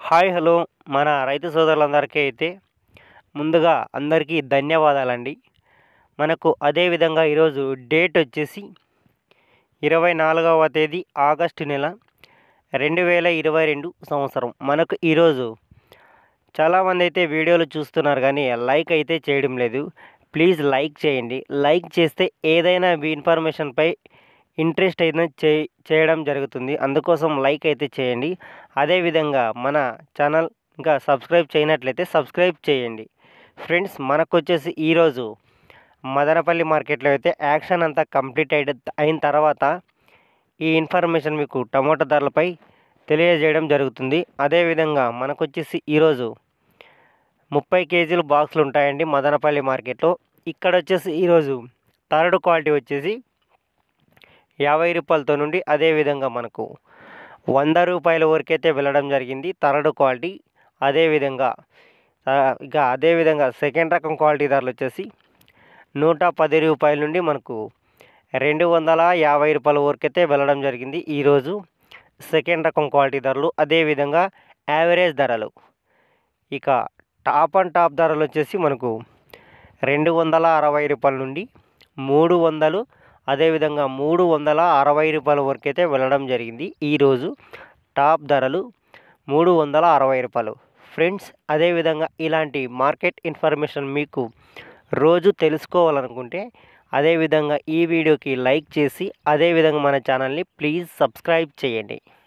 hi hello మన రైతు సోదరులందరికీ అయితే ముందుగా అందరికీ ధన్యవాదాలండి మనకు అదేవిధంగా ఈరోజు డేట్ వచ్చేసి ఇరవై నాలుగవ తేదీ ఆగస్టు నెల రెండు వేల ఇరవై రెండు సంవత్సరం మనకు ఈరోజు చాలామంది అయితే వీడియోలు చూస్తున్నారు కానీ లైక్ అయితే చేయడం లేదు ప్లీజ్ లైక్ చేయండి లైక్ చేస్తే ఏదైనా ఇన్ఫర్మేషన్పై ఇంట్రెస్ట్ అయితే చే చేయడం జరుగుతుంది అందుకోసం లైక్ అయితే చేయండి అదేవిధంగా మన ఛానల్ ఇంకా సబ్స్క్రైబ్ చేయనట్లయితే సబ్స్క్రైబ్ చేయండి ఫ్రెండ్స్ మనకు వచ్చేసి ఈరోజు మదనపల్లి మార్కెట్లో అయితే యాక్షన్ అంతా కంప్లీట్ అయి అయిన తర్వాత ఈ ఇన్ఫర్మేషన్ మీకు టమోటా ధరలపై తెలియజేయడం జరుగుతుంది అదేవిధంగా మనకు వచ్చేసి ఈరోజు ముప్పై కేజీలు బాక్సులు ఉంటాయండి మదనపల్లి మార్కెట్లో ఇక్కడ వచ్చేసి ఈరోజు థర్డ్ క్వాలిటీ వచ్చేసి యాభై రూపాయలతో నుండి అదేవిధంగా మనకు వంద రూపాయల వరకైతే వెళ్ళడం జరిగింది థర్డ్ క్వాలిటీ అదేవిధంగా ఆ, ఇక అదేవిధంగా సెకండ్ రకం క్వాలిటీ ధరలు వచ్చేసి నూట పది రూపాయల నుండి మనకు రెండు వందల యాభై రూపాయల వరకైతే వెళ్ళడం జరిగింది ఈరోజు సెకండ్ రకం క్వాలిటీ ధరలు అదేవిధంగా యావరేజ్ ధరలు ఇక టాప్ అండ్ టాప్ ధరలు వచ్చేసి మనకు రెండు వందల అరవై రూపాయల నుండి మూడు వందలు అదేవిధంగా మూడు వందల అరవై రూపాయల వరకు అయితే వెళ్ళడం జరిగింది ఈరోజు టాప్ ధరలు మూడు వందల అరవై రూపాయలు ఫ్రెండ్స్ అదేవిధంగా ఇలాంటి మార్కెట్ ఇన్ఫర్మేషన్ మీకు రోజు తెలుసుకోవాలనుకుంటే అదేవిధంగా ఈ వీడియోకి లైక్ చేసి అదేవిధంగా మన ఛానల్ని ప్లీజ్ సబ్స్క్రైబ్ చేయండి